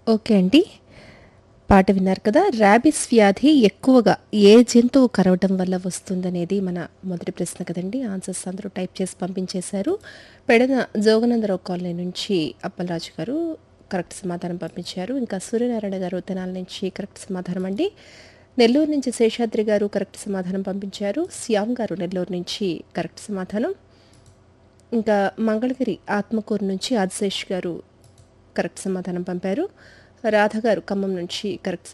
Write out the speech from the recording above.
okay అండి పాట విన్నారు కదా ర్యాబిస్ వ్యాధి ఎక్కువగా ఏ జంతువు కరవటం వల్ల వస్తుందనేది మన మొదటి ప్రశ్న కదండి ఆన్సర్స్ అందరూ టైప్ చేసి పంపించేశారు పెడన జోగనందరావు కాలనీ నుంచి అప్పలరాజు గారు కరెక్ట్ సమాధానం పంపించారు ఇంకా సూర్యనారాయణ గారు తెనాల నుంచి కరెక్ట్ సమాధానం అండి నెల్లూరు నుంచి శేషాద్రి గారు కరెక్ట్ సమాధానం పంపించారు శ్యామ్ గారు నెల్లూరు నుంచి కరెక్ట్ సమాధానం ఇంకా మంగళగిరి ఆత్మకూరు నుంచి ఆదిశేష్ గారు కరెక్ట్ సమాధానం పంపారు రాధ గారు ఖమ్మం నుంచి కరెక్ట్